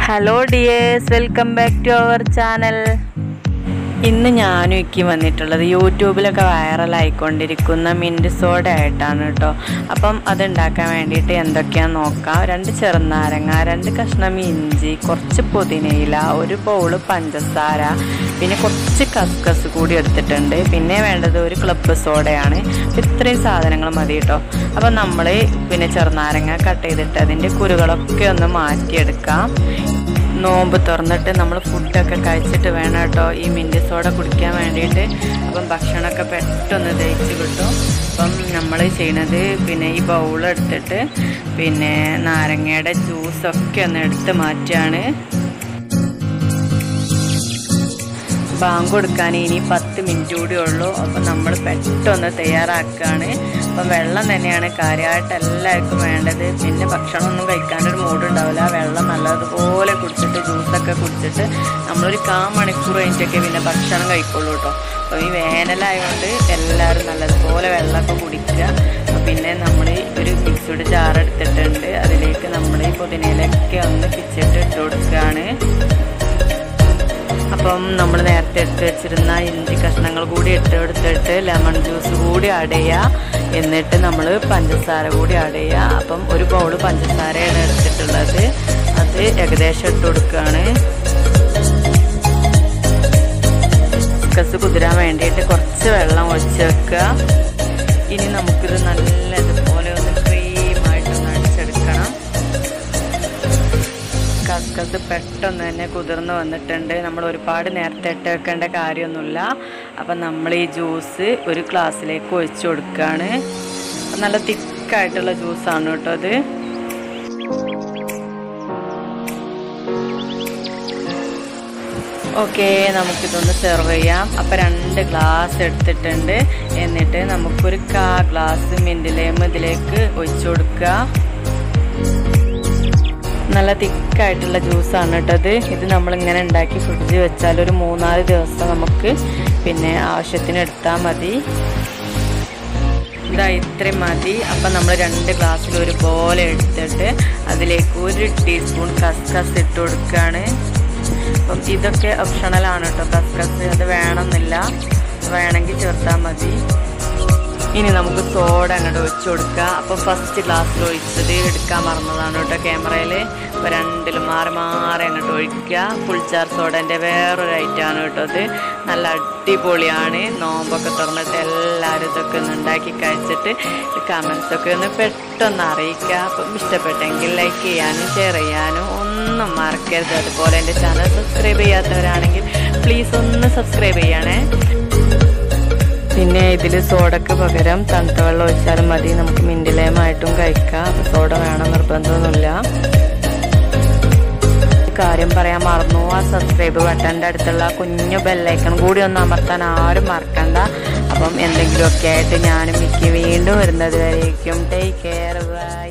hello dears welcome back to our channel ഇന്ന് ഞാനും ഇക്കി വന്നിട്ടുള്ളത് യൂട്യൂബിലൊക്കെ വൈറലായിക്കൊണ്ടിരിക്കുന്ന മിൻറ്റ് സോഡ ആയിട്ടാണ് കേട്ടോ അപ്പം അതുണ്ടാക്കാൻ വേണ്ടിയിട്ട് എന്തൊക്കെയാണെന്ന് നോക്കാം രണ്ട് ചെറുനാരങ്ങ രണ്ട് കഷ്ണം ഇഞ്ചി കുറച്ച് പുതിനയില ഒരു ബൗള് പഞ്ചസാര പിന്നെ കുറച്ച് കസ്കസ് കൂടി എടുത്തിട്ടുണ്ട് പിന്നെ വേണ്ടത് ഒരു ക്ലബ്ബ് സോഡയാണ് ഇത്രയും സാധനങ്ങൾ മതി കേട്ടോ അപ്പം നമ്മൾ പിന്നെ ചെറുനാരങ്ങ കട്ട് ചെയ്തിട്ട് അതിൻ്റെ കുരുകളൊക്കെ ഒന്ന് മാറ്റിയെടുക്കാം നോമ്പ് തുറന്നിട്ട് നമ്മൾ ഫുഡൊക്കെ കഴിച്ചിട്ട് വേണം കേട്ടോ ഈ മിൻറ്റ് സോഡ കുടിക്കാൻ വേണ്ടിയിട്ട് അപ്പം ഭക്ഷണമൊക്കെ പെട്ടെന്ന് ദഹിച്ച് കിട്ടും അപ്പം നമ്മൾ ചെയ്യണത് പിന്നെ ഈ ബൗൾ എടുത്തിട്ട് പിന്നെ നാരങ്ങയുടെ ജ്യൂസൊക്കെ ഒന്ന് എടുത്ത് മാറ്റുകയാണ് ബാങ്ക് കൊടുക്കാൻ ഇനി പത്ത് മിനിറ്റ് കൂടി ഉള്ളൂ അപ്പം നമ്മൾ പെട്ടെന്ന് തയ്യാറാക്കുകയാണ് അപ്പം വെള്ളം തന്നെയാണ് കാര്യമായിട്ട് എല്ലാവർക്കും വേണ്ടത് പിന്നെ ഭക്ഷണമൊന്നും കഴിക്കാനൊരു മൂടുണ്ടാവില്ല വെള്ളം നല്ലതുപോലെ കുടിച്ചിട്ട് ജ്യൂസൊക്കെ കുടിച്ചിട്ട് നമ്മളൊരു കാ മണിക്കൂർ കഴിഞ്ഞിട്ടൊക്കെ പിന്നെ ഭക്ഷണം കഴിക്കുള്ളൂ കേട്ടോ അപ്പോൾ ഈ വേനലായതുകൊണ്ട് എല്ലാവരും നല്ലതുപോലെ വെള്ളമൊക്കെ കുടിക്കുക അപ്പോൾ പിന്നെ നമ്മൾ ഒരു മിക്സിയുടെ ജാർ എടുത്തിട്ടുണ്ട് അതിലേക്ക് നമ്മൾ ഈ പുതിനയിലൊക്കെ ഒന്ന് പിച്ചിട്ട് ഇട്ട് കൊടുക്കുകയാണ് അപ്പം നമ്മൾ നേരത്തെ എടുത്ത് വെച്ചിരുന്ന ഇഞ്ചി കഷ്ണങ്ങൾ കൂടി ഇട്ട് എടുത്തിട്ട് ലെമൺ ജ്യൂസ് കൂടി ആഡ് ചെയ്യുക എന്നിട്ട് നമ്മൾ പഞ്ചസാര കൂടി ആഡ് ചെയ്യുക അപ്പം ഒരു ബൗൾ പഞ്ചസാരയാണ് എടുത്തിട്ടുള്ളത് അത് ഏകദേശം ഇട്ട് കൊടുക്കുകയാണ് കസ് കുതിരാൻ വേണ്ടിയിട്ട് കുറച്ച് വെള്ളം ഒഴിച്ച് വെക്കുക ഇനി നമുക്കിത് നല്ലതുപോലെ ഒന്ന് ക്രീമായിട്ടൊന്ന് അടിച്ചെടുക്കണം കസ്കസ് പെട്ടെന്ന് തന്നെ കുതിർന്ന് വന്നിട്ടുണ്ട് നമ്മൾ ഒരുപാട് നേരത്തെ ഇട്ട് വെക്കേണ്ട കാര്യമൊന്നുമില്ല അപ്പം നമ്മൾ ഈ ജ്യൂസ് ഒരു ഗ്ലാസ്സിലേക്ക് ഒഴിച്ചു കൊടുക്കുകയാണ് നല്ല തിക്കായിട്ടുള്ള ജ്യൂസാണ് കേട്ടോ അത് ഓക്കെ നമുക്കിതൊന്ന് സെർവ് ചെയ്യാം അപ്പം രണ്ട് ഗ്ലാസ് എടുത്തിട്ടുണ്ട് എന്നിട്ട് നമുക്കൊരു കാ ഗ്ലാസ് മിൻറ്റിലേം ഇതിലേക്ക് ഒഴിച്ചു കൊടുക്കുക നല്ല തിക്കായിട്ടുള്ള ജ്യൂസാണ് കേട്ടത് ഇത് നമ്മളിങ്ങനെ ഉണ്ടാക്കി ഫ്രിഡ്ജിൽ വെച്ചാൽ ഒരു മൂന്നാല് ദിവസം നമുക്ക് പിന്നെ ആവശ്യത്തിന് എടുത്താൽ മതി ഇതാ ഇത്രയും മതി അപ്പം നമ്മൾ രണ്ട് ഗ്ലാസ്സിൽ ഒരുപോലെ എടുത്തിട്ട് അതിലേക്ക് ഒരു ടീസ്പൂൺ കസ്കസ് ഇട്ട് കൊടുക്കുകയാണ് അപ്പം ഇതൊക്കെ ഓപ്ഷണലാണ് കേട്ടോ കസ്കസ് അത് വേണമെന്നില്ല വേണമെങ്കിൽ ചേർത്താൽ മതി ഇനി നമുക്ക് സോഡ അങ്ങോട്ട് ഒഴിച്ചു കൊടുക്കുക അപ്പോൾ ഫസ്റ്റ് ഗ്ലാസ്സിൽ ഒഴിച്ചത് എടുക്കാൻ മറന്നതാണ് കേട്ടോ ക്യാമറയിൽ അപ്പോൾ രണ്ടിലും മാറി മാറി അങ്ങോട്ട് ഒഴിക്കുക ഫുൾ ചാർ സോഡൻ്റെ വേറൊരു ഐറ്റമാണ് കേട്ടോ അത് നല്ല അടിപൊളിയാണ് നോമ്പൊക്കെ തുറന്നിട്ട് എല്ലാവരും ഇതൊക്കെ ഒന്ന് ഉണ്ടാക്കി കഴിച്ചിട്ട് കമൻസൊക്കെ ഒന്ന് പെട്ടെന്ന് അറിയിക്കുക അപ്പം ഇഷ്ടപ്പെട്ടെങ്കിൽ ലൈക്ക് ചെയ്യാനും ഷെയർ ചെയ്യാനും ഒന്നും മറക്കരുത് അതുപോലെ എൻ്റെ ചാനൽ സബ്സ്ക്രൈബ് ചെയ്യാത്തവരാണെങ്കിൽ പ്ലീസ് ഒന്ന് സബ്സ്ക്രൈബ് ചെയ്യണേ പിന്നെ ഇതിൽ സോഡക്ക് പകരം തണുത്ത വെള്ളം ഒഴിച്ചാലും മതി നമുക്ക് മിൻറ്റിലേമായിട്ടും കഴിക്കാം സോഡ വേണം നിർബന്ധമൊന്നുമില്ല കാര്യം പറയാൻ മറന്നു ആ സബ്സ്ക്രൈബ് ബട്ടൻ്റെ അടുത്തുള്ള കുഞ്ഞു ബെല്ലൈക്കൺ കൂടി ഒന്ന് അമർത്താൻ ആരും മറക്കണ്ട അപ്പം എന്തെങ്കിലുമൊക്കെ ആയിട്ട് ഞാനും മിക്ക വീണ്ടും വരുന്നത് വരേക്കും ടേക്ക് കെയർ ബൈ